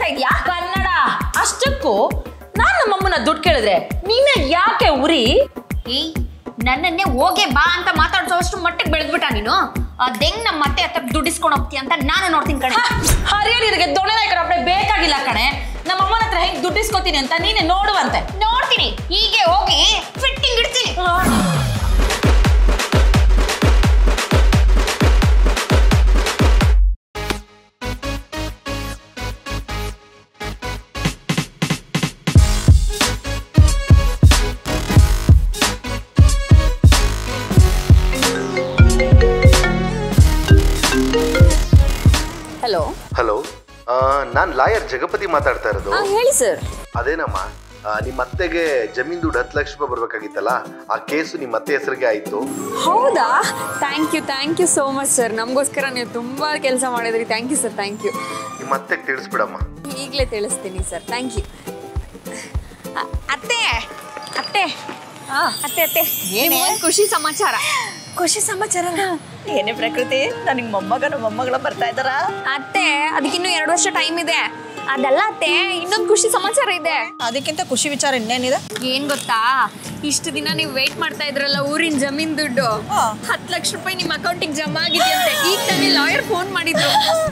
ಇದ್ಯಾ ಕನ್ನಡ ಅಷ್ಟಕ್ಕೂ ನಾನ್ ನಮ್ಮಮ್ಮನ ದುಡ್ಡು ಕೇಳಿದ್ರೆ ನೀನೆ ಯಾಕೆ ಉರಿ ಏಯ್ ನನ್ನನ್ನೇ ಹೋಗೆ ಬಾ ಅಂತ ಮಾತಾಡ್ಸೋಷ್ಟು ಮಟ್ಟಿಗೆ ಬೆಳೆದ್ಬಿಟ್ಟ ನೀನು ಅದೆಂಗ್ ನಮ್ಮ ಮತ್ತೆ ಹತ್ರ ದುಡ್ಡಿಸ್ಕೊಂಡು ಹೋಗ್ತೀಯ ಅಂತ ನಾನು ನೋಡ್ತೀನಿ ಕಣೆ ಹರಿಯಲಿರಿಗೆ ದೊಣ್ಣೆ ನಾಯಕರ ಅಪ್ಪಣೆ ಬೇಕಾಗಿಲ್ಲ ಕಣೆ ನಮ್ಮ ಅಮ್ಮನ ಹತ್ರ ಹೆಂಗ್ ದುಡ್ಡಿಸ್ಕೊತೀನಿ ಅಂತ ನೀನೆ ನೋಡುವಂತೆ ನೋಡ್ತೀನಿ ಹೀಗೆ ಹೋಗಿ ಫಿಟ್ಟಿಂಗ್ ಇಡ್ತೀನಿ ಹಲೋ ಹಲೋ ನಾನು ಲಾಯರ್ ಜಗಪತಿ ಮಾತಾಡ್ತಾ ಇರೋದು ಹೇಳಿ ಸರ್ ಅದೇನಮ್ಮ ಆ, ನಿಮ್ಮ ಅತ್ತೆಗೆ ಜಮೀನ್ ದುಡ್ಡು ಹತ್ತು ಲಕ್ಷ ರೂಪಾಯಿ ಬರ್ಬೇಕಾಗಿತ್ತಲ್ಲ ಆ ಕೇಸು ನಿಮ್ಮ ಅತ್ತೆ ಹೆಸರಿಗೆ ಆಯ್ತು ಹೌದಾ thank you thank you so much sir ನಮಗೋಸ್ಕರ ನೀವು ತುಂಬ ಕೆಲಸ ಮಾಡಿದ್ರಿ thank you sir thank you ನಿಮ್ಮ ಅತ್ತೆಗೆ ತಿಳಿಸ್ಬಿಡಮ್ಮ ಈಗಲೇ ತಿಳಿಸ್ತೀನಿ ಸರ್ ಥ್ಯಾಂಕ್ ಯು ಅತ್ತೆ ಅತ್ತೆ ಅತ್ತೆ ಅತ್ತೆ ನಿಮ್ಗೊಂದು ಖುಷಿ ಸಮಾಚಾರ ಖುಷಿ ಸಮಾಚಾರ ಏನೇ ಪ್ರಕೃತಿ ನನಗೆ ಮೊಮ್ಮಗನ ಮೊಮ್ಮಗಳ ಬರ್ತಾ ಇದ್ದಾರಾ ಅತ್ತೆ ಅದಕ್ಕಿನ್ನೂ ಎರಡು ವರ್ಷ ಟೈಮ್ ಇದೆ ಅದಲ್ಲ ಅತ್ತೆ ಇನ್ನೊಂದು ಖುಷಿ ಸಮಾಚಾರ ಇದೆ ಅದಕ್ಕಿಂತ ಖುಷಿ ವಿಚಾರ ಇನ್ನೇನಿದೆ ಏನ್ ಗೊತ್ತಾ ಇಷ್ಟು ದಿನ ನೀವು ವೇಟ್ ಮಾಡ್ತಾ ಇದ್ರಲ್ಲ ಊರಿನ ಜಮೀನ್ ದುಡ್ಡು ಹಾ. ಹತ್ತು ಲಕ್ಷ ರೂಪಾಯಿ ನಿಮ್ಮ ಅಕೌಂಟಿಗೆ ಜಮಾ ಆಗಿದೆಯಂತೆ ಈಗ ನನಗೆ ಲಾಯರ್ ಫೋನ್ ಮಾಡಿದ್ರು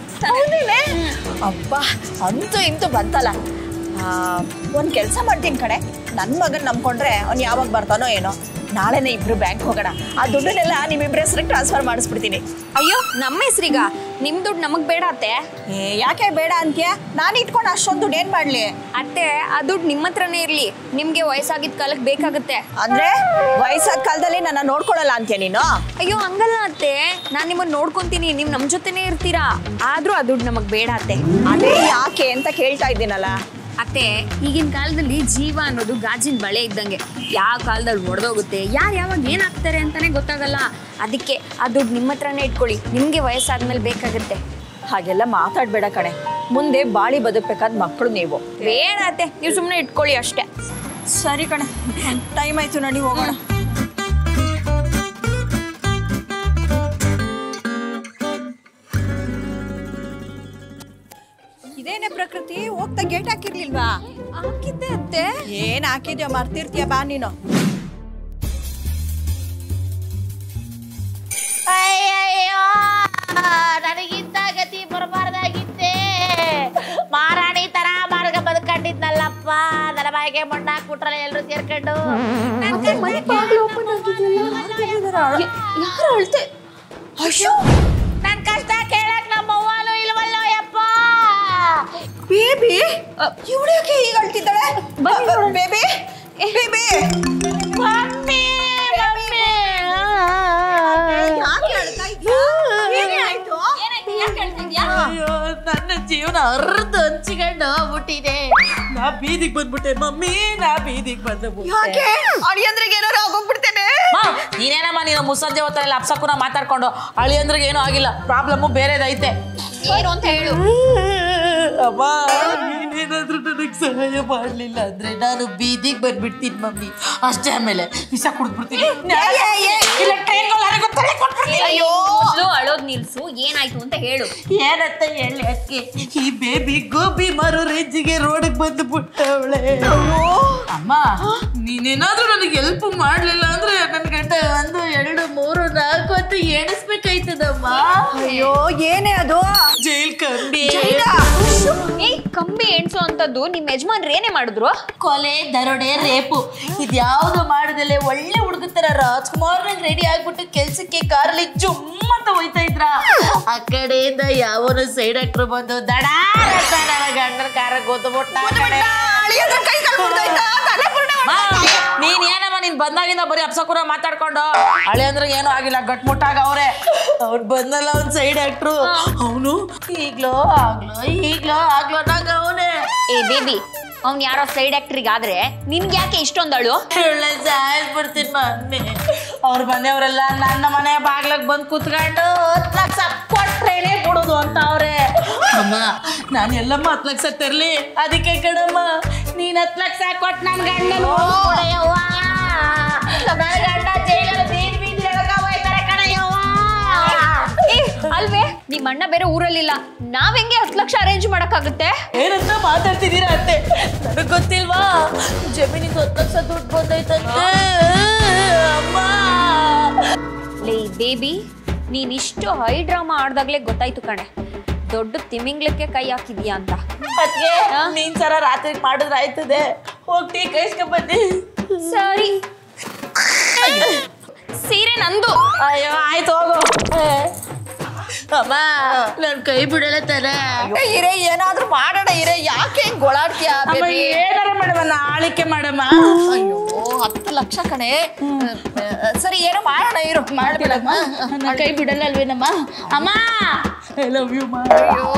ಅಬ್ಬಾ ಅಂತೂ ಇಂತೂ ಬಂತಲ್ಲ ಒಂದು ಕೆಲಸ ಮಾಡ್ತೀನಿ ಕಡೆ ನನ್ನ ಮಗನ್ ನಂಬ್ಕೊಂಡ್ರೆ ಅವ್ನು ಯಾವಾಗ ಬರ್ತಾನೋ ಏನೋ ನಾಳೆನೇ ಇಬ್ರು ಬ್ಯಾಂಕ್ ಹೋಗೋಣ ಆ ದುಡ್ಡನ್ನೆಲ್ಲ ನಿಮ್ಮಿಬ್ಬರ ಹೆಸರಿಗೆ ಟ್ರಾನ್ಸ್ಫರ್ ಮಾಡಿಸ್ಬಿಡ್ತೀನಿ ಅಯ್ಯೋ ನಮ್ಮ ಹೆಸ್ರಿಗ ನಿಮ್ ದುಡ್ಡು ನಮಗ್ ಬೇಡ ಅತ್ತೆ ಏ ಯಾಕೆ ಬೇಡ ಅಂತ್ಯ ನಾನು ಇಟ್ಕೊಂಡು ಅಷ್ಟೊಂದು ದುಡ್ಡು ಏನು ಮಾಡಲಿ ಅತ್ತೆ ಆ ದುಡ್ಡು ನಿಮ್ಮ ಹತ್ರನೇ ಇರ್ಲಿ ನಿಮ್ಗೆ ವಯಸ್ಸಾಗಿದ್ದ ಕಾಲಕ್ಕೆ ಬೇಕಾಗುತ್ತೆ ಅಂದ್ರೆ ವಯಸ್ಸಾದ ಕಾಲದಲ್ಲಿ ನನ್ನ ನೋಡ್ಕೊಳ್ಳಲ್ಲ ಅಂತ್ಯ ನೀನು ಅಯ್ಯೋ ಹಂಗಲ್ಲ ಅತ್ತೆ ನಾನ್ ನಿಮ್ಮನ್ನ ನೋಡ್ಕೊಂತೀನಿ ನೀವ್ ನಮ್ ಜೊತೆನೇ ಇರ್ತೀರಾ ಆದ್ರೂ ಆ ದುಡ್ಡು ನಮಗ್ ಬೇಡ ಅತ್ತೆ ಅದೇ ಯಾಕೆ ಅಂತ ಕೇಳ್ತಾ ಇದ್ದೀನಲ್ಲ ಅತ್ತೆ ಈಗಿನ ಕಾಲದಲ್ಲಿ ಜೀವ ಅನ್ನೋದು ಗಾಜಿನ ಬಳೆ ಇದ್ದಂಗೆ ಯಾವ ಕಾಲದಲ್ಲಿ ಒಡೆದೋಗುತ್ತೆ ಯಾರು ಯಾವಾಗ ಏನಾಗ್ತಾರೆ ಅಂತಾನೆ ಗೊತ್ತಾಗಲ್ಲ ಅದಕ್ಕೆ ಆ ದುಡ್ಡು ನಿಮ್ಮ ಹತ್ರನೇ ಇಟ್ಕೊಳ್ಳಿ ನಿಮ್ಗೆ ವಯಸ್ಸಾದ್ಮೇಲೆ ಬೇಕಾಗುತ್ತೆ ಹಾಗೆಲ್ಲ ಮಾತಾಡ್ಬೇಡ ಕಣೆ ಮುಂದೆ ಬಾಳಿ ಬದುಕಬೇಕಾದ ಮಕ್ಕಳು ನೀವು ಬೇಡ ಅತ್ತೆ ನೀವು ಸುಮ್ಮನೆ ಇಟ್ಕೊಳ್ಳಿ ಅಷ್ಟೇ ಸರಿ ಕಣೆ ಟೈಮ್ ಆಯ್ತು ನಡಿ ಹೋಗೋಣ ಇದೇನೆ ಪ್ರಕೃತಿ ಹೋಗ್ತಾ ಗೇಟ್ ಹಾಕಿರ್ಲಿಲ್ವಾ ಹಾಕಿದ್ದೆ ಅತ್ತೆ ಏನ್ ಹಾಕಿದ್ಯೋ ಮರ್ತಿರ್ತೀಯ ಬಾ ನೀನು ಅಯ್ಯಯ್ಯೋ ನನಗಿಂತ ಗತಿ ಬರಬಾರ್ದಾಗಿತ್ತೆ ಮಾರಾಣಿ ತರ ಮಾರ್ಗ ಬದುಕೊಂಡಿದ್ನಲ್ಲಪ್ಪ ನನ್ನ ಬಾಯಿಗೆ ಮಣ್ಣು ಹಾಕ್ಬಿಟ್ರಲ್ಲ ಎಲ್ರು ಸೇರ್ಕೊಂಡು ಯಾರು ಅಳ್ತೆ ಅಯ್ಯೋ ನನ್ ಕಷ್ಟ ಕೇಳಕ್ ನಮ್ಮ ಅವ್ವನು ಇಲ್ವಲ್ಲೋ ಯಪ್ಪ ಬೇಬಿ ಇವಳು ಯಾಕೆ ಈಗ ಅಳ್ತಿದ್ದಾಳೆ ಬೇಬಿ ಬೇಬಿ ಮಮ್ಮಿ ಮಮ್ಮಿ ಯಾಕೆ ಅಳ್ತಾ ಇದ್ಯಾ ಏನಾಯ್ತು ಅಯ್ಯೋ ನನ್ನ ಜೀವನ ಅರ್ಧ ಹಂಚಿಕೊಂಡು ಹೋಗ್ಬಿಟ್ಟಿದೆ ನಾ ಬೀದಿಗೆ ಬಂದ್ಬಿಟ್ಟೆ ಮಮ್ಮಿ ನಾ ಬೀದಿಗೆ ಬಂದ್ಬಿಟ್ಟೆ ಯಾಕೆ ಅಳಿಯಂದ್ರಿಗೆ ಏನಾರು ಆಗೋಗ್ಬಿಡ್ತೇನೆ ಮಾ, ನೀನೇನಮ್ಮ ನೀನು ಮುಸ್ಸಂಜೆ ಹೊತ್ತಲ್ಲ ಅಪ್ಸಕ್ಕೂನ ಮಾತಾಡ್ಕೊಂಡು ಅಳಿಯಂದ್ರಿಗೆ ಏನೂ ಆಗಿಲ್ಲ ಪ್ರಾಬ್ಲಮ್ಮು ಬೇರೆದೈತೆ ಏನು ಅಂತ ಹೇಳು ಅಮ್ಮ ನೀನೇನಾದ್ರೂ ನನಗೆ ಸಹಾಯ ಮಾಡಲಿಲ್ಲ ಅಂದ್ರೆ ನಾನು ಬೀದಿಗೆ ಬಂದ್ಬಿಡ್ತೀನಿ ಮಮ್ಮಿ ಅಷ್ಟೇ ಆಮೇಲೆ ವಿಷ ಕುಡ್ದ್ಬಿಡ್ತೀನಿ ಇಲ್ಲ ಟ್ರೈನ್ಗಳು ಯಾರಿಗೂ ತಲೆ ಕೊಟ್ಬಿಡ್ತೀನಿ ಅಯ್ಯೋ ಮೊದ್ಲು ಅಳೋದ್ ನಿಲ್ಸು ಏನಾಯ್ತು ಅಂತ ಹೇಳು ಏನಂತ ಹೇಳಿ ಅಕ್ಕೆ ಈ ಬೇಬಿ ಗೋಬಿ ಮಾರೋ ರೇಂಜಿಗೆ ರೋಡಿಗೆ ಬಂದು ಬಿಟ್ಟವಳೆ ಅಮ್ಮ ನೀನೇನಾದ್ರೂ ನನಗೆ ಹೆಲ್ಪ್ ಮಾಡ್ಲಿಲ್ಲ ಅಂದ್ರೆ ನನ್ನ ಗಂಡ ಒಂದು ಎರಡು ಮೂರು ನಾಲ್ಕು ಅಂತ ಎಣಿಸ್ಬೇಕಾಯ್ತದಮ್ಮ ಅಯ್ಯೋ ಏನೇ ಅದು ಜೈಲ್ ಕಂಬಿ ಏಯ್ ಕಂಬಿ ಎಣ್ಸೋ ಅಂತದ್ದು ನಿಮ್ ಯಜಮಾನ್ರು ಏನೇ ಮಾಡಿದ್ರು ಕೊಲೆ ದರೋಡೆ ರೇಪು ಇದ್ಯಾವುದು ಮಾಡದಲ್ಲೇ ಒಳ್ಳೆ ಹುಡುಗ ತರ ರಾಜ್ಕುಮಾರ್ ರೆಡಿ ಆಗ್ಬಿಟ್ಟು ಕೆಲ್ಸಕ್ಕೆ ಕಾರಲ್ಲಿ ಜುಮ್ ಅಂತ ಹೋಯ್ತಾ ಇದ್ರ ಆ ಕಡೆಯಿಂದ ಯಾವನು ಸೈಡ್ ಆಕ್ಟರ್ ಬಂದು ದಡ ನನ್ನ ಗಂಡನ ಕಾರ ಗೊತ್ತುಬಿಟ್ಟ ಅಳಿಯಂದ್ರ ಕೈ ಕಾಲು ಮುರ್ದೋಯ್ತಾ? ತಲೆ ಪೂರ್ಣ ನೀನ್ ಏನಮ್ಮ ನೀನ್ ಬಂದಾಗಿಂದ ಬರೀ ಅಪ್ಸಕುರ ಮಾತಾಡ್ಕೊಂಡು ಹಳೆ ಅಂದ್ರೆ ಏನೂ ಆಗಿಲ್ಲ ಗಟ್ಮುಟ್ಟಾಗ ಅವ್ರೆ ಅವ್ರು ಬಂದಲ್ಲ ಅವ್ನ್ ಸೈಡ್ ಆಕ್ಟ್ರು ಅವನು ಈಗ್ಲೋ ಆಗ್ಲೋ ಈಗ್ಲೋ ಆಗ್ಲೋ ನಂಗ ಅವನೇ ಏ ಬೇಬಿ ಅವ್ನ್ ಯಾರೋ ಸೈಡ್ ಆಕ್ಟ್ರಿಗೆ ಆದ್ರೆ ನಿನ್ಗೆ ಯಾಕೆ ಇಷ್ಟೊಂದಳು ಒಳ್ಳೆ ಸಾಯಿಸ್ಬಿಡ್ತೀನಿ ಮಮ್ಮಿ ಅವ್ರ ಮನೆಯವರೆಲ್ಲ ನನ್ನ ಮನೆ ಬಾಗ್ಲಕ್ ಬಂದು ಕುತ್ಕೊಂಡು ಹತ್ತು ಲಕ್ಷ ಕೊಟ್ರೇನೆ ಬಿಡುದು ಅಂತ ಅವ್ರೆ ಅಮ್ಮ ನಾನು ಎಲ್ಲಮ್ಮ ಹತ್ತು ಲಕ್ಷ ತರ್ಲಿ ಅದಕ್ಕೆ ಕಣಮ್ಮ ನೀನ್ ಹತ್ತು ಲಕ್ಷ ಕೊಟ್ಟು ನನ್ನ ಗಂಡನ ಕೊಡೆಯವ್ವ ನನ್ನ ಗಂಡ ಜೈಲಲ್ಲಿ ಬೀದಿ ಬೀದಿ ಎಳ್ಕ ಹೋಯ್ತಾರೆ ಕಣಯ್ಯವ್ವ ಏ ಅಲ್ವೇ ನಿಮ್ಮ ಅಣ್ಣ ಬೇರೆ ಊರಲ್ಲಿಲ್ಲ ನಾವ್ ಹೆಂಗೆ ಹತ್ತು ಲಕ್ಷ ಅರೇಂಜ್ ಮಾಡಕ್ಕಾಗುತ್ತೆ ಏನಂತ ಮಾತಾಡ್ತಿದ್ದೀರಾ ಅತ್ತೆ ನನಗೆ ಗೊತ್ತಿಲ್ವಾ ಜಮೀನಿಗೆ ಹತ್ತು ಲಕ್ಷ ದುಡ್ಡು ಬಂದೈತಂತೆ ಅಮ್ಮ ಲೇ ಬೇಬಿ ನೀನ್ ಇಷ್ಟು ಹೈ ಡ್ರಾಮಾ ಆಡ್ದಾಗ್ಲೇ ಗೊತ್ತಾಯ್ತು ಕಣೆ ದೊಡ್ಡ ತಿಮಿಂಗ್ಲಕ್ಕೆ ಕೈ ಹಾಕಿದ್ಯಾ ಅಂತ ಅದ್ಕೆ ನೀನ್ ಸರ ರಾತ್ರಿ ಮಾಡಿದ್ರೆ ಆಯ್ತದೆ ಹೋಗ್ತಿ ಕೈಸ್ಕೊಂಡ್ ಬನ್ನಿ ಸರಿ ಸೀರೆ ನಂದು ಅಯ್ಯೋ ಆಯ್ತು ಹೋಗು ಅಮ್ಮ ನನ್ ಕೈ ಬಿಡಲ್ಲ ತರ ಇರೇ ಏನಾದ್ರೂ ಮಾಡೋಣ ಇರೇ ಯಾಕೆ ಹಿಂಗ್ ಗೊಳಾಡ್ತೀಯ ಅಮ್ಮ baby? ಏನಾರ ಮಾಡಮ್ಮ ನಾಳಿಕೆ ಮಾಡಮ್ಮ ಅಯ್ಯೋ ಹತ್ತು ಲಕ್ಷ ಕಣೆ ಸರಿ ಏನೋ ಮಾಡೋಣ ಇರು ಮಾಡ್ಬಿಡಮ್ಮ ನನ್ನ ಕೈ ಬಿಡಲ್ಲ ಅಲ್ವೇನಮ್ಮ ಅಮ್ಮ ಐ ಲವ್ ಯು ಮಾ ಅಯ್ಯೋ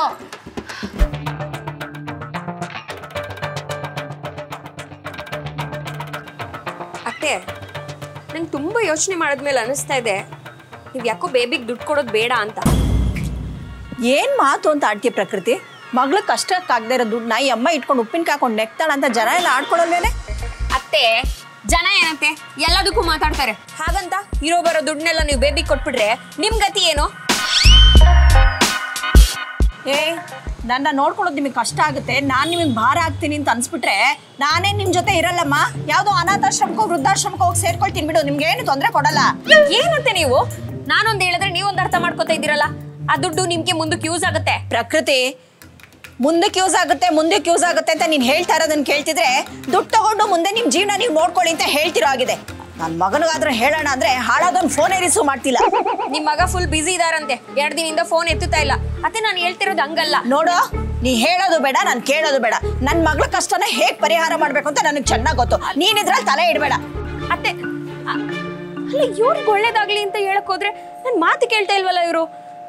ಅತ್ತೆ ನಂಗೆ ತುಂಬ ಯೋಚನೆ ಮಾಡಿದ್ಮೇಲೆ ಅನಿಸ್ತಾ ಇದೆ ನೀವು ಯಾಕೋ ಬೇಬಿಗೆ ದುಡ್ಡು ಕೊಡೋದು ಬೇಡ ಅಂತ ಏನ್ ಮಾತು ಅಂತ ಆಡ್ತೀಯ ಪ್ರಕೃತಿ ಮಗ್ಳು ಕಷ್ಟಕ್ಕಾಗದೇ ಇರೋ ದುಡ್ಡನ್ನ ಈ ಅಮ್ಮ ಇಟ್ಕೊಂಡು ಉಪ್ಪಿನಕಾಯಿ ಹಾಕೊಂಡು ನೆಕ್ತಾಳ ಅಂತ ಜನ ಎಲ್ಲ ಆಡ್ಕೊಳ್ಳಲ್ವೇನೆ ಅತ್ತೆ ಜನ ಏನಂತೆ ಎಲ್ಲದಕ್ಕೂ ಮಾತಾಡ್ತಾರೆ ಹಾಗಂತ ಇರೋ ಬರೋ ದುಡ್ಡನ್ನೆಲ್ಲ ನೀವು ಬೇಬಿಗೆ ಕೊಟ್ಬಿಟ್ರೆ ನಿಮ್ ಗತಿ ಏನು ಏ ನನ್ನ ನೋಡ್ಕೊಳ್ಳೋದು ನಿಮಗೆ ಕಷ್ಟ ಆಗುತ್ತೆ ನಾನು ನಿಮಗೆ ಭಾರ ಆಗ್ತೀನಿ ಅಂತ ಅನ್ಸ್ಬಿಟ್ರೆ ನಾನೇ ನಿಮ್ಮ ಜೊತೆ ಇರಲ್ಲಮ್ಮ ಯಾವುದೋ ಅನಾಥಾಶ್ರಮಕ್ಕೋ ವೃದ್ಧಾಶ್ರಮಕ್ಕೋ ಹೋಗಿ ಸೇರ್ಕೊಳ್ತೀನಿ ಬಿಡು ನಿಮ್ಗೆ ಏನು ತೊಂದರೆ ಕೊಡಲ್ಲ ಏನಂತೆ ನೀವು ನಾನೊಂದು ಹೇಳಿದ್ರೆ ನೀವೊಂದು ಅರ್ಥ ಮಾಡ್ಕೊತಾ ಇದ್ದೀರಲ್ಲ ಆ ದುಡ್ಡು ನಿಮ್ಗೆ ಮುಂದಕ್ಕೆ ಯೂಸ್ ಆಗುತ್ತೆ ಪ್ರಕೃತಿ ಮುಂದಕ್ಕೆ ಯೂಸ್ ಆಗುತ್ತೆ ಮುಂದಕ್ಕೆ ಯೂಸ್ ಆಗುತ್ತೆ ಅಂತ ನೀನು ಹೇಳ್ತಾ ಇರೋದನ್ನ ಕೇಳ್ತಿದ್ರೆ ದುಡ್ಡು ತಗೊಂಡು ಮುಂದೆ ನಿಮ್ಮ ಜೀವನ ನೀವು ನೋಡ್ಕೊಳ್ಳಿ ಅಂತ ಹೇಳ್ತಿರೋ ಆಗಿದೆ ನನ್ನ ಮಗನಿಗಾದ್ರೂ ಹೇಳೋಣ ಅಂದ್ರೆ ಹಾಳಾದೊಂದು ಫೋನೇ ರಿಸೀವ್ ಮಾಡ್ತಿಲ್ಲ ನಿಮ್ ಮಗ ಫುಲ್ ಬಿಸಿ ಇದಾರಂತೆ ಎರಡ್ ದಿನದಿಂದ ಫೋನ್ ಎತ್ತುತ್ತಾ ಇಲ್ಲ ಅತ್ತೆ ನಾನು ಹೇಳ್ತಿರೋದು ಹಂಗಲ್ಲ ನೋಡು ನೀ ಹೇಳೋದು ಬೇಡ ನಾನು ಕೇಳೋದು ಬೇಡ ನನ್ನ ಮಗಳ ಕಷ್ಟನ ಹೇಗೆ ಪರಿಹಾರ ಮಾಡಬೇಕು ಅಂತ ನನಗೆ ಚೆನ್ನಾಗಿ ಗೊತ್ತು ನೀನಿದ್ರಲ್ಲಿ ತಲೆ ಇಡಬೇಡ ಅತ್ತೆ ಅ- ಅಲ್ಲ ಇವ್ರಿಗೆ ಒಳ್ಳೇದಾಗ್ಲಿ ಅಂತ ಹೇಳಕ್ ಹೋದ್ರೆ ನನ್ ಮಾತು ಕೇಳ್ತಾ ಇಲ್ವಲ್ಲ ಇವರು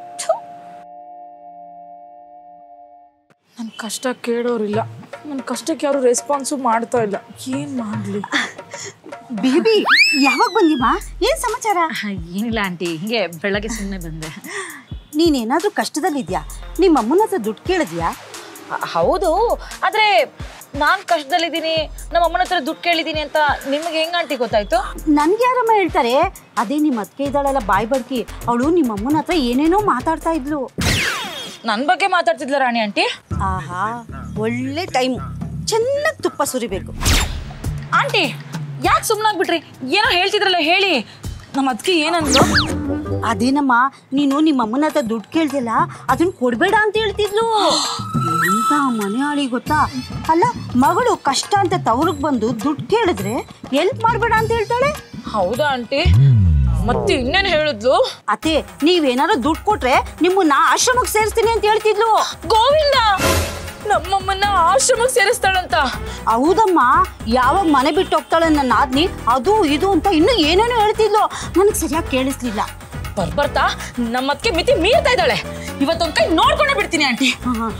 ನನ್ನ ಕಷ್ಟ ಕೇಳೋರಿಲ್ಲ ನನ್ನ ಕಷ್ಟಕ್ಕೆ ಯಾರು ರೆಸ್ಪಾನ್ಸು ಮಾಡ್ತಾ ಇಲ್ಲ ಏನು ಮಾಡಲಿ ಬೇಬಿ ಯಾವಾಗ ಬಂದಿಮ್ಮ ಏನ್ ಸಮಾಚಾರ ಏನಿಲ್ಲ ಆಂಟಿ ಹಿಂಗೆ ಬೆಳಗ್ಗೆ ಸುಮ್ಮನೆ ಬಂದೆ ನೀನೇನಾದ್ರೂ ಕಷ್ಟದಲ್ಲಿದ್ಯಾ ನಿಮ್ಮ ಅಮ್ಮನ ಹತ್ರ ದುಡ್ಡು ಕೇಳಿದ್ಯಾ ಹೌದು ಆದರೆ ನಾನು ಕಷ್ಟದಲ್ಲಿದ್ದೀನಿ ನಮ್ಮ ಅಮ್ಮನ ಹತ್ರ ದುಡ್ಡು ಕೇಳಿದ್ದೀನಿ ಅಂತ ನಿಮಗೆ ಹೆಂಗೆ ಆಂಟಿ ಗೊತ್ತಾಯ್ತು ನನ್ಗೆ ಯಾರಮ್ಮ ಹೇಳ್ತಾರೆ ಅದೇ ನಿಮ್ಮ ಅತ್ತಿಗೆ ಇದ್ದಾಳೆಲ್ಲ ಬಾಯ್ ಬಡ್ಕಿ ಅವಳು ನಿಮ್ಮ ಅಮ್ಮನ ಹತ್ರ ಏನೇನೋ ಮಾತಾಡ್ತಾ ಇದ್ಲು ನನ್ನ ಬಗ್ಗೆ ಮಾತಾಡ್ತಿದ್ಲ ರಾಣಿ ಆಂಟಿ ಆಹಾ ಒಳ್ಳೆ ಟೈಮ್ ಚೆನ್ನಾಗಿ ತುಪ್ಪ ಸುರಿಬೇಕು ಆಂಟಿ ಯಾಕೆ ಸುಮ್ಮನಾಗ್ಬಿಟ್ರಿ ಏನೋ ಹೇಳ್ತಿದ್ರಲ್ಲ ಹೇಳಿ ನಮ್ಮ ಅದಕ್ಕೆ ಏನಂದ್ರು ಅದೇನಮ್ಮ ನೀನು ನಿಮ್ಮ ಅಮ್ಮನ ಹತ್ರ ದುಡ್ಡು ಕೇಳ್ದಿಲ್ಲ ಅದನ್ನ ಕೊಡ್ಬೇಡ ಅಂತ ಹೇಳ್ತಿದ್ಲು ಎಂತ ಮನೆ ಆಳಿ ಗೊತ್ತಾ ಅಲ್ಲ ಮಗಳು ಕಷ್ಟ ಅಂತ ತವ್ರಿಗೆ ಬಂದು ದುಡ್ಡು ಕೇಳಿದ್ರೆ ಎಲ್ಪ್ ಮಾಡ್ಬೇಡ ಅಂತ ಹೇಳ್ತಾಳೆ ಹೌದಾ ಆಂಟಿ ಮತ್ತೆ ಇನ್ನೇನು ಹೇಳಿದ್ಲು ಅತ್ತೆ ನೀವೇನಾದ್ರು ದುಡ್ಡು ಕೊಟ್ರೆ ನಿಮ್ಮನ್ನ ಆಶ್ರಮಕ್ಕೆ ಸೇರಿಸ್ತೀನಿ ಅಂತ ಹೇಳ್ತಿದ್ಲು ಗೋವಿಂದ ನಮ್ಮಮ್ಮನ್ನ ಆಶ್ರಮಕ್ಕೆ ಸೇರಿಸ್ತಾಳಂತ ಹೌದಮ್ಮ ಯಾವಾಗ ಮನೆ ಬಿಟ್ಟು ಹೋಗ್ತಾಳೆ ನನ್ನ ಆದ್ನಿ ಅದು ಇದು ಅಂತ ಇನ್ನೂ ಏನೇನೋ ಹೇಳ್ತಿದ್ಲು ನನಗೆ ಸರಿಯಾಗಿ ಕೇಳಿಸ್ಲಿಲ್ಲ ಬರ್ಬರ್ತಾ ನಮ್ಮ ಅದಕ್ಕೆ ಮಿತಿ ಮೀರ್ತಾ ಇದ್ದಾಳೆ ಇವತ್ತೊಂದ್ ಕೈ ನೋಡ್ಕೊಂಡೇ ಬಿಡ್ತೀನಿ ಆಂಟಿ ಹಾ.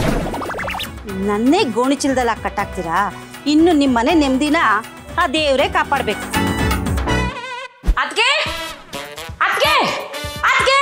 ನನ್ನೇ ಗೋಣಿಚೀಲದಲ್ಲಿ ಕಟ್ಟಾಕ್ತೀರಾ ಇನ್ನು ನಿಮ್ಮ ಮನೆ ನೆಮ್ಮದಿನ ಆ ದೇವರೇ ಕಾಪಾಡ್ಬೇಕು ಅದ್ಕೆ ಅದ್ಕೆ ಅದ್ಕೆ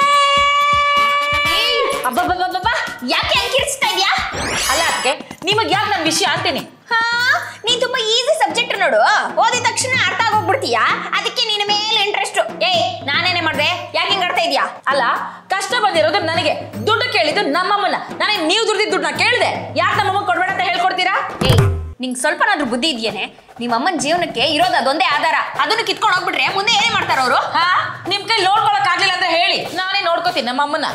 ಅಬ್ಬಬ್ಬಬ್ಬಬ್ಬ ಯಾಕೆ ಅಂಕಿರಿಸ್ತಾ ಇದ್ಯಾ ಅಲ್ಲ ಅದ್ಕೆ ನಿಮಗ್ ಯಾಕೆ ನನ್ನ ವಿಷಯ ಅಂತೀನಿ ಹಾ ನೀನ್ ತುಂಬಾ ಈಸಿ ಸಬ್ಜೆಕ್ಟ್ ನೋಡು ಓದಿದ ತಕ್ಷಣ ಅರ್ಥ ಆಗೋಗ್ಬಿಡ್ತೀಯಾ ಅದಕ್ಕೆ ನಿನ್ನ ಮೇಲೆ ಇಂಟ್ರೆಸ್ಟ್ ಏಯ್ ನಾನೇನೆ ಮಾಡ್ದೆ ಯಾಕೆ ಹಿಂಗ್ ಆಡ್ತಾ ಇದ್ಯಾ ಅಲ್ಲ ಕಷ್ಟ ಬಂದಿರೋದು ನನಗೆ ದುಡ್ಡು ಕೇಳಿದ್ದು ನಮ್ಮಮ್ಮನ ನನಗೆ ನೀವು ದುಡ್ದಿದ್ದ ದುಡ್ಡನ್ನ ಕೇಳಿದೆ ಯಾಕೆ ನಮ್ಮಮ್ಮ ಕೊಡ್ಬೇಡ ಅಂತ ಹೇಳ್ಕೊಡ್ತೀರಾ ಏಯ್ ನಿಂಗ್ ಸ್ವಲ್ಪನಾದ್ರೂ ಬುದ್ಧಿ ಇದೆಯೇನೆ ನಿಮ್ಮ ಅಮ್ಮನ ಜೀವನಕ್ಕೆ ಇರೋದು ಅದೊಂದೇ ಆಧಾರ ಅದನ್ನು ಕಿತ್ಕೊಂಡು ಹೋಗ್ಬಿಟ್ರೆ ಮುಂದೆ ಏನೇ ಮಾಡ್ತಾರ ಅವರು ಹಾ ನಿಮ್ ಕೈ ನೋಡ್ಕೊಳಕ್ ಆಗ್ಲಿಲ್ಲ ಅಂತ ಹೇಳಿ ನಾನೇ ನೋಡ್ಕೋತೀನಿ ನಮ್ಮ ಅಮ್ಮನ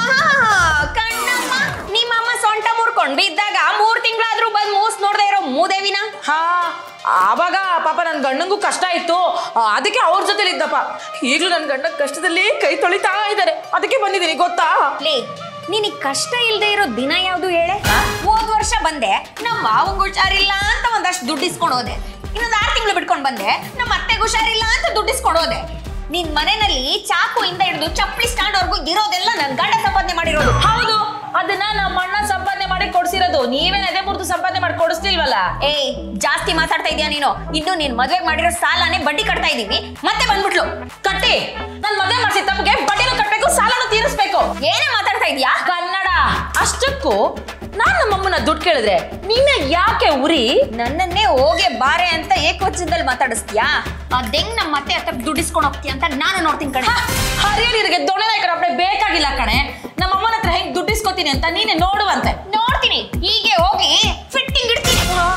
ಕಣ್ಣಮ್ಮ ನಿಮ್ಮಮ್ಮ ಸೊಂಟ ಮುರ್ಕೊಂಡು ಬಿದ್ದಾಗ ಮೂರ್ ತಿಂಗಳಾದ್ರೂ ಬಂದ್ ಮೂಸ್ ನೋಡ್ದೆ ಇರೋ ಮೂದೇವಿನ ಹಾ ಆವಾಗ ಪಾಪ ನನ್ನ ಗಂಡಂಗೂ ಕಷ್ಟ ಇತ್ತು ಆ, ಅದಕ್ಕೆ ಅವ್ರ ಜೊತೆಲಿ ಇದ್ದಪ್ಪ ಈಗಲೂ ನನ್ನ ಗಂಡ ಕಷ್ಟದಲ್ಲಿ ಕೈ ತೊಳಿತಾ ಇದ್ದಾರೆ ಅದಕ್ಕೆ ಬಂದಿದ್ದೀನಿ ಗೊತ್ತಾ ಲೇ ನಿನಗ್ ಕಷ್ಟ ಇಲ್ದೇ ಇರೋ ದಿನ ಯಾವ್ದು ಹೇಳೆ ಹೋದ್ ವರ್ಷ ಬಂದೆ ನಮ್ಮ ಮಾವಂಗ್ ಹುಷಾರಿಲ್ಲ ಅಂತ ಒಂದಷ್ಟು ದುಡ್ಡು ಇಸ್ಕೊಂಡು ಹೋದೆ ಇನ್ನೊಂದು ಆರು ತಿಂಗಳು ಬಿಟ್ಕೊಂಡು ಬಂದೆ ನಮ್ಮ ಅತ್ತೆಗೆ ಹುಷಾರಿಲ್ಲ ಅಂತ ದುಡ್ಡು ಇಸ್ಕೊಂಡು ಹೋದೆ ನಿನ್ ಮನೆಯಲ್ಲಿ ಚಾಕು ಇಂದ ಹಿಡಿದು ಚಪ್ಪಲಿ ಸ್ಟ್ಯಾಂಡ್ ವರ್ಗು ಇರೋದೆಲ್ಲ ನನ್ ಗಂಡ ಸಂಪಾದನೆ ಮಾಡಿರೋದು ಹೌದು ಅದನ್ನ ನಮ್ಮ ಅಣ್ಣ ಸಂಪಾದನೆ ಮಾಡಿ ಕೊಡ್ಸಿರೋದು ನೀವೇನ್ ಅದೇ ಮುರ್ದು ಸಂಪಾದನೆ ಮಾಡಿ ಕೊಡಿಸ್ತಿಲ್ವಲ್ಲ ಏಯ್ ಜಾಸ್ತಿ ಮಾತಾಡ್ತಾ ಇದೀಯ ನೀನು ಇನ್ನು ನೀನ್ ಮದ್ವೆ ಮಾಡಿರೋ ಸಾಲನೇ ಬಡ್ಡಿ ಕಟ್ತಾ ಇದೀವಿ ಮತ್ತೆ ಬಂದ್ಬಿಟ್ಲು ಕಟ್ಟಿ ನನ್ ಮದುವೆ ಮಾಡ್ಸಿದ ತಪ್ಪಿಗೆ ಬಡ್ಡಿನೂ ಕಟ್ಬೇಕು ಸಾಲನು ತೀರಿಸ್ಬೇಕು ಏನೇ ಮಾತಾಡ್ತಾ ಇದೀಯಾ ಕನ್ನಡ ಅಷ್ಟಕ್ಕೂ ನಾನ್ ನಮ್ಮಮ್ಮನ ದುಡ್ಡು ಕೇಳಿದ್ರೆ ನಿನ್ನ ಯಾಕೆ ಉರಿ ನನ್ನನ್ನೇ ಹೋಗೆ ಬಾರೆ ಅಂತ ಏಕವಚನದಲ್ಲಿ ಮಾತಾಡಿಸ್ತೀಯಾ ಅದೆಂಗ್ ನಮ್ಮ ಮತ್ತೆ ಹತ್ರ ದುಡ್ಡಿಸ್ಕೊಂಡು ಹೋಗ್ತೀಯ ಅಂತ ನಾನು ನೋಡ್ತೀನಿ ಕಣೆ ಹರಿಯಲಿರಿಗೆ ದೊಣ್ಣೆ ನಾಯಕರ ಅಪ್ಪಣೆ ಬೇಕಾಗಿಲ್ಲ ಕಣೆ ನಮ್ಮ ಅಮ್ಮನ ಹತ್ರ ಹೆಂಗ್ ದುಡ್ಡು ಇಸ್ಕೊತೀನಿ ಅಂತ ನೀನೆ ನೋಡುವಂತೆ ನೋಡ್ತೀನಿ ಹೀಗೆ ಹೋಗಿ ಫಿಟ್ಟಿಂಗ್ ಇಡ್ತೀನಿ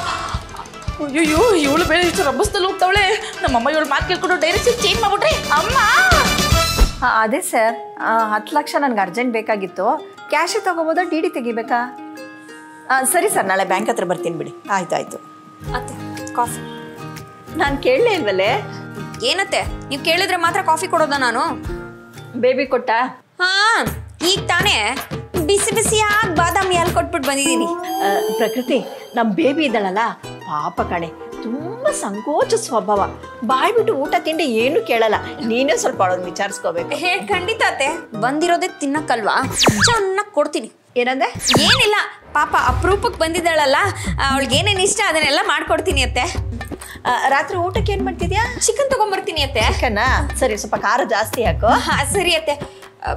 ಅಯ್ಯೋ ಇವಳು ಬೇರೆ ಇಷ್ಟು ರಬ್ಬಸ್ದಲ್ಲಿ ಹೋಗ್ತಾವಳೆ ನಮ್ಮಮ್ಮ ಇವಳು ಮಾತು ಕೇಳ್ಕೊಂಡು ಡೈರೆಕ್ಟ್ ಚೇಂಜ್ ಮಾಡ್ಬಿಟ್ರಿ ಅಮ್ಮ ಆ, ಅದೇ ಸರ್ ಹತ್ತು ಲಕ್ಷ ನನಗೆ ಅರ್ಜೆಂಟ್ ಬೇಕಾಗಿತ್ತು ಕ್ಯಾಶೇ ತಗೋಬೋದಾ ಡಿ ಡಿ ತೆಗಿಬೇಕಾ ಆ, ಸರಿ ಸರ್ ನಾಳೆ ಬ್ಯಾಂಕ್ ಹತ್ರ ಬರ್ತೀನಿ ಬಿಡಿ ಆಯ್ತು ಆಯ್ತು ಅತ್ತೆ ಕಾಫಿ ನಾನು ಕೇಳಲೇ ಇಲ್ವಲ್ಲೇ ಏನತ್ತೆ ನೀವು ಕೇಳಿದ್ರೆ ಮಾತ್ರ ಕಾಫಿ ಕೊಡೋದ ನಾನು ಬೇಬಿ ಕೊಟ್ಟ ಹಾ ಈಗ ತಾನೇ ಬಿಸಿ ಬಿಸಿಯಾಗಿ ಬಾದಾಮಿ ಹಾಲು ಕೊಟ್ಬಿಟ್ಟು ಬಂದಿದ್ದೀನಿ ಆ, ಪ್ರಕೃತಿ ನಮ್ಮ ಬೇಬಿ ಇದ್ದಾಳಲ್ಲ ಪಾಪ ಕಣೆ ತುಂಬ ಸಂಕೋಚ ಸ್ವಭಾವ ಬಾಯ್ ಬಿಟ್ಟು ಊಟ ತಿಂಡಿ ಏನು ಕೇಳಲ್ಲ ನೀನೇ ಸ್ವಲ್ಪ ಅವಳನ್ನು ವಿಚಾರಿಸ್ಕೋಬೇಕು ಹೇ ಖಂಡಿತ ಅತ್ತೆ ಬಂದಿರೋದೇ ತಿನ್ನಕ್ಕಲ್ವಾ ಚೆನ್ನಾಗಿ ಕೊಡ್ತೀನಿ ಏನಂದೆ ಏನಿಲ್ಲ ಪಾಪ ಅಪರೂಪಕ್ಕೆ ಬಂದಿದ್ದಾಳಲ್ಲ ಅವಳಿಗೆ ಏನೇನು ಇಷ್ಟ ಅದನ್ನೆಲ್ಲ ಮಾಡ್ಕೊಡ್ತೀನಿ ಅತ್ತೆ ಆ, ರಾತ್ರಿ ಊಟಕ್ಕೆ ಏನು ಮಾಡ್ತಿದ್ಯಾ ಚಿಕನ್ ತಗೊಂಬರ್ತೀನಿ ಅತ್ತೆ ಚಿಕನ್ನ ಸರಿ ಸ್ವಲ್ಪ ಖಾರ ಜಾಸ್ತಿ ಹಾಕು ಹಾ ಸರಿ ಅತ್ತೆ ಅ,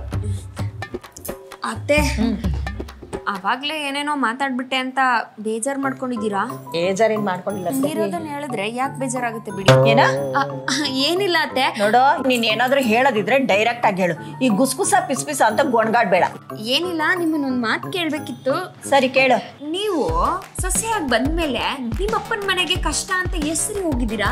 ಅತ್ತೆ ಅವಾಗ್ಲೇ ಏನೇನೋ ಮಾತಾಡ್ಬಿಟ್ಟೆ ಅಂತ ಬೇಜಾರ್ ಮಾಡ್ಕೊಂಡಿದ್ದೀರಾ ಬೇಜಾರೇನು ಮಾಡ್ಕೊಂಡಿಲ್ಲ ಸರಿ. ಇರೋದನ್ನ ಹೇಳಿದ್ರೆ ಯಾಕೆ ಬೇಜಾರಾಗುತ್ತೆ ಬಿಡಿ ಏನ ಅ, ಏನಿಲ್ಲ ಅತ್ತೆ ನೋಡು ನೀನ್ ಏನಾದ್ರೂ ಹೇಳೋದಿದ್ರೆ ಡೈರೆಕ್ಟ್ ಆಗಿ ಹೇಳು ಈ ಗುಸ್ಗುಸ ಪಿಸ್ ಪಿಸ್ ಅಂತ ಗೊಣ್ಗಾಡ್ಬೇಡ ಏನಿಲ್ಲ ನಿಮ್ಮನ್ನೊಂದು ಮಾತು ಕೇಳಬೇಕಿತ್ತು ಸರಿ ಕೇಳು ನೀವು ಸೊಸೆಯಾಗಿ ಬಂದ್ಮೇಲೆ ನಿಮ್ಮ ಅಪ್ಪನ ಮನೆಗೆ ಕಷ್ಟ ಅಂತ ಹೆಸರು ಹೋಗಿದ್ದೀರಾ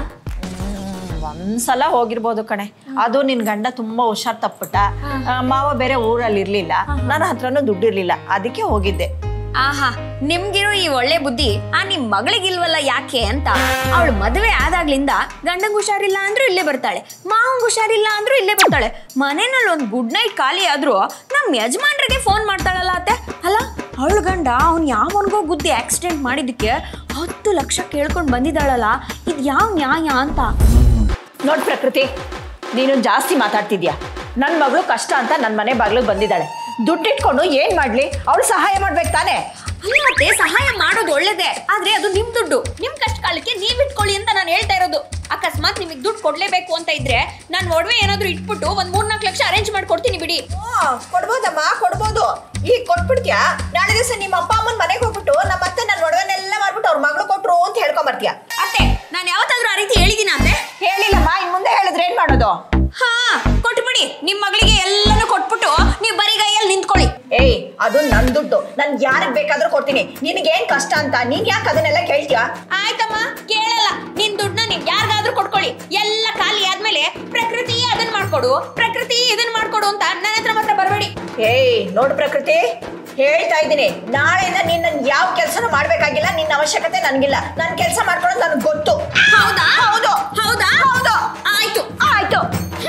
ಒಂದ್ಸಲ ಹೋಗಿರ್ಬೋದು ಕಣೆ ಅದು ನಿನ್ ಗಂಡ ತುಂಬಾ ಹುಷಾರ್ ತಪ್ಪುಟ ಮಾವ ಬೇರೆ ಊರಲ್ಲಿ ಇರ್ಲಿಲ್ಲ ನನ್ನ ಹತ್ರನೂ ದುಡ್ಡಿರ್ಲಿಲ್ಲ ಅದಕ್ಕೆ ಹೋಗಿದ್ದೆ ಆಹಾ ನಿಮ್ಗಿರೋ ಈ ಒಳ್ಳೆ ಬುದ್ಧಿ ಆ ನಿಮ್ ಮಗಳಿಗಿಲ್ವಲ್ಲ ಯಾಕೆ ಅಂತ ಅವಳು ಮದುವೆ ಆದಾಗ್ಲಿಂದ ಗಂಡಂಗ್ ಹುಷಾರಿಲ್ಲ ಅಂದ್ರೂ ಇಲ್ಲೇ ಬರ್ತಾಳೆ ಮಾವಂಗ್ ಹುಷಾರಿಲ್ಲ ಅಂದ್ರೂ ಇಲ್ಲೇ ಬರ್ತಾಳೆ ಮನೆಯಲ್ಲಿ ಒಂದು ಗುಡ್ ನೈಟ್ ಖಾಲಿ ಆದ್ರೂ ನಮ್ ಯಜಮಾನ್ರಿಗೆ ಫೋನ್ ಮಾಡ್ತಾಳಲ್ಲ ಅತ್ತೆ ಅಲ್ಲ ಅವಳು ಗಂಡ ಅವ್ನು ಯಾವನ್ಗೋ ಗುದ್ದಿ ಆಕ್ಸಿಡೆಂಟ್ ಮಾಡಿದ್ದಕ್ಕೆ ಹತ್ತು ಲಕ್ಷ ಕೇಳ್ಕೊಂಡು ಬಂದಿದ್ದಾಳಲ್ಲ ಇದು ಯಾವ ನ್ಯಾಯ ಅಂತ ನೋಡ್ ಪ್ರಕೃತಿ ನೀನು ಜಾಸ್ತಿ ಮಾತಾಡ್ತಿದ್ಯಾ ನನ್ನ ಮಗಳು ಕಷ್ಟ ಅಂತ ನನ್ನ ಮನೆ ಬಾಗ್ಲಿಗೆ ಬಂದಿದ್ದಾಳೆ ದುಡ್ಡಿಟ್ಕೊಂಡು ಏನ್ ಮಾಡ್ಲಿ ಅವಳು ಸಹಾಯ ಮಾಡ್ಬೇಕು ತಾನೇ ಅಲ್ಲ ಮತ್ತೆ ಸಹಾಯ ಮಾಡೋದು ಒಳ್ಳೇದೇ ಆದ್ರೆ ಅದು ನಿಮ್ ದುಡ್ಡು ನಿಮ್ ಕಷ್ಟ ಕಾಲಕ್ಕೆ ನೀವ್ ಇಟ್ಕೊಳ್ಳಿ ಅಂತ ನಾನು ಹೇಳ್ತಾ ಇರೋದು ಅಕಸ್ಮಾತ್ ನಿಮಗೆ ದುಡ್ಡು ಕೊಡ್ಲೇಬೇಕು ಅಂತ ಇದ್ರೆ ನಾನು ಒಡವೆ ಏನಾದ್ರು ಇಟ್ಬಿಟ್ಟು ಒಂದ್ ಮೂರ್ನಾಲ್ಕು ಲಕ್ಷ ಅರೇಂಜ್ ಮಾಡ್ಕೊಡ್ತೀನಿ ಬಿಡಿ ಕೊಡ್ಬೋದಮ್ಮ ಕೊಡ್ಬೋದು ಈಗ ಕೊಟ್ಬಿಡ್ತೀಯಾ ನಾಳೆ ದಿವಸ ನಿಮ್ಮ ಅಪ್ಪ ಅಮ್ಮನ ಮನೆಗೆ ಹೋಗ್ಬಿಟ್ಟು ನಮ್ಮ ಅತ್ತೆ ನನ್ನ ಒಡವೆನೆಲ್ಲ ಮಾಡ್ಬಿಟ್ಟು ಅವ್ರ ಮಗಳು ಕೊಟ್ರು ಅಂತ ಹೇಳ್ಕೊಂಬರ್ತೀಯ ಅತ್ತೆ ನಾನು ಯಾವತ್ತಾದ್ರೂ ಆ ರೀತಿ ಹೇಳಿದಿನ ಅತ್ತೆ ಹೇಳಿಲ್ಲಮ್ಮ ಇನ್ ಮುಂದೆ ಹೇಳಿದ್ರೆ ಏನ್ ಮಾಡೋದು ಹಾ ಕೊಟ್ಬಿಡಿ ನಿಮ್ ಮಗಳಿಗೆ ಎಲ್ಲಾನು ಕೊಟ್ಬಿಟ್ಟು ನೀವು ಬರಿಗೈಯಲ್ಲಿ ನಿಂತ್ಕೊಳ್ಳಿ ಏಯ್ ಅದು ನನ್ ದುಡ್ಡು ನನ್ ಯಾರಿಗ್ ಬೇಕಾದ್ರೂ ಕೊಡ್ತೀನಿ ನಿನಗೇನ್ ಕಷ್ಟ ಅಂತ ನೀನ್ ಯಾಕೆ ಅದನ್ನೆಲ್ಲ ಕೇಳ್ತೀಯಾ ಆಯ್ತಮ್ಮ ಕೇಳಲ್ಲ ನಿನ್ ದುಡ್ಡನ್ನ ನೀವ್ ಯಾರಿಗಾದ್ರೂ ಕೊಟ್ಕೊಳ್ಳಿ ಎಲ್ಲ ಖಾಲಿ ಆದ್ಮೇಲೆ ಪ್ರಕೃತಿ ಅದನ್ನ ಮಾಡ್ಕೊಡು ಪ್ರಕೃತಿ ಇದನ್ನ ಮಾಡ್ಕೊಡು ಅಂತ ನನ್ನ ಹತ್ರ ಮಾತ್ರ ಬರಬೇಡಿ ಏಯ್ ನೋಡು ಪ್ರಕೃತಿ ಹೇಳ್ತಾ ಇದ್ದೀನಿ ನಾಳೆಯಿಂದ ನೀನ್ ನನ್ ಯಾವ ಕೆಲಸನೂ ಮಾಡ್ಬೇಕಾಗಿಲ್ಲ ನಿನ್ನ ಅವಶ್ಯಕತೆ ನನ್ಗಿಲ್ಲ ನನ್ ಕೆಲಸ ಮಾಡ್ಕೊಳ್ಳೋದು ನನಗೆ ಗೊತ್ತು ಹೌದಾ ಹೌದು ಹೌದಾ ಹೌದು ಆಯ್ತು ಆಯ್ತು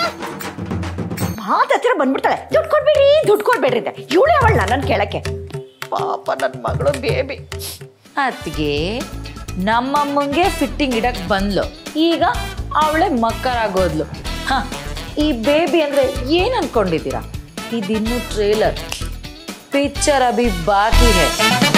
ಮಾತ್ ಹತ್ತಿರ ಬಂದ್ಬಿಡ್ತಾಳೆ ದುಡ್ಡು ಕೊಡ್ಬೇಡ್ರಿ ದುಡ್ಡು ಕೊಡ್ಬೇಡ್ರಿ ಅಂತ ಇವಳೆ ಅವಳ ನನ್ನ ಕೇಳಕ್ಕೆ ಪಾಪ ನನ್ನ ಮಗಳು ಬೇಬಿ ಅತ್ತಿಗೆ ನಮ್ಮಮ್ಮಂಗೆ ಫಿಟ್ಟಿಂಗ್ ಇಡಕ್ ಬಂದ್ಲು ಈಗ ಅವಳೆ ಮಕ್ಕರಾಗೋದ್ಲು ಹ ಈ ಬೇಬಿ ಅಂದ್ರೆ ಏನ್ ಅನ್ಕೊಂಡಿದ್ದೀರಾ ಇದಿನ್ನು ಟ್ರೇಲರ್ ಪಿಕ್ಚರ್ ಅಭಿ ಬಾಕಿ ಹೇ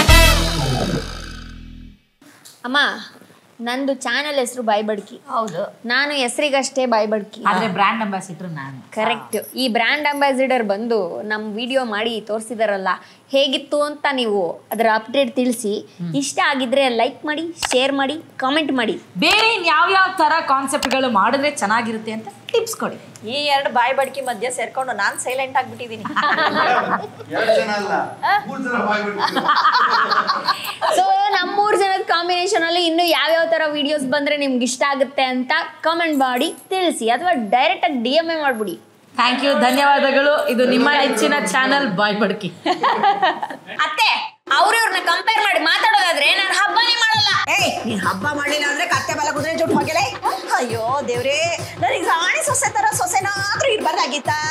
ಅಮ್ಮ ನಂದು ಚಾನೆಲ್ ಹೆಸರು ಬಾಯ್ಬಡ್ಕಿ ಹೌದು ನಾನು ಹೆಸರಿಗಷ್ಟೇ ಬಾಯ್ಬಡ್ಕಿ ಆದ್ರೆ ಬ್ರ್ಯಾಂಡ್ ಅಂಬಾಸಿಡರ್ ನಾನು ಕರೆಕ್ಟ್ ಈ ಬ್ರ್ಯಾಂಡ್ ಅಂಬಾಸಿಡರ್ ಬಂದು ನಮ್ಮ ವಿಡಿಯೋ ಮಾಡಿ ತೋರಿಸಿದಾರಲ್ಲ ಹೇಗಿತ್ತು ಅಂತ ನೀವು ಅದರ ಅಪ್ಡೇಟ್ ತಿಳಿಸಿ ಇಷ್ಟ ಆಗಿದ್ರೆ ಲೈಕ್ ಮಾಡಿ ಶೇರ್ ಮಾಡಿ ಕಾಮೆಂಟ್ ಮಾಡಿ ಬೇರೆ ಯಾವ ತರ ಕಾನ್ಸೆಪ್ಟ್ಗಳು ಮಾಡಿದ್ರೆ ಚೆನ್ನಾಗಿರುತ್ತೆ ಅಂತ ಟಿಪ್ಸ್ ಕೊಡಿ ಈ ಎರಡು ಬಾಯಿ ಬಡ್ಕಿ ಮಧ್ಯೆ ಸೇರ್ಕೊಂಡು ನಾನ್ ಸೈಲೆಂಟ್ ಆಗ್ಬಿಟ್ಟಿದೀನಿ ಎರಡು ಜನ ಅಲ್ಲ ಮೂರು ಜನ ಬಾಯ್ಬಿಟ್ಟು ಸೊ ನಮ್ಮೂರು ಜನದ ಕಾಂಬಿನೇಷನ್ ಅಲ್ಲಿ ಇನ್ನು ಯಾವ್ಯಾವ ತರ ವಿಡಿಯೋಸ್ ಬಂದ್ರೆ ನಿಮ್ಗೆ ಇಷ್ಟ ಆಗುತ್ತೆ ಅಂತ ಕಮೆಂಟ್ ಮಾಡಿ ತಿಳಿಸಿ ಅಥವಾ ಡೈರೆಕ್ಟ್ ಆಗಿ ಡಿ ಎಮ್ ಎ ಮಾಡ್ಬಿಡಿ ಥ್ಯಾಂಕ್ ಯು ಧನ್ಯವಾದಗಳು ಇದು ನಿಮ್ಮ ನೆಚ್ಚಿನ ಚಾನಲ್ ಬಾಯ್ ಬಡ್ಕಿ ಅತ್ತೆ ಅವ್ರವ್ರನ್ನ ಕಂಪೇರ್ ಮಾಡಿ ಮಾತಾಡೋದಾದ್ರೆ ನಾನು ಹಬ್ಬನೇ ಮಾಡಲ್ಲ ಏಯ್ ನೀನ್ ಹಬ್ಬ ಮಾಡಿಲ್ಲ ಅಂದ್ರೆ ಕತ್ತೆ ಬಲ ಕುದುರೆ ಜುಟ್ಟು ಹೋಗಲೇ ಅಯ್ಯೋ ದೇವ್ರೇ ನನಗೆ ರಾಣಿ ಸೊಸೆ ತರ ಸೊಸೆನಾದ್ರೂ ಇರ್ಬಾರ್ದಾಗಿತ್ತಾ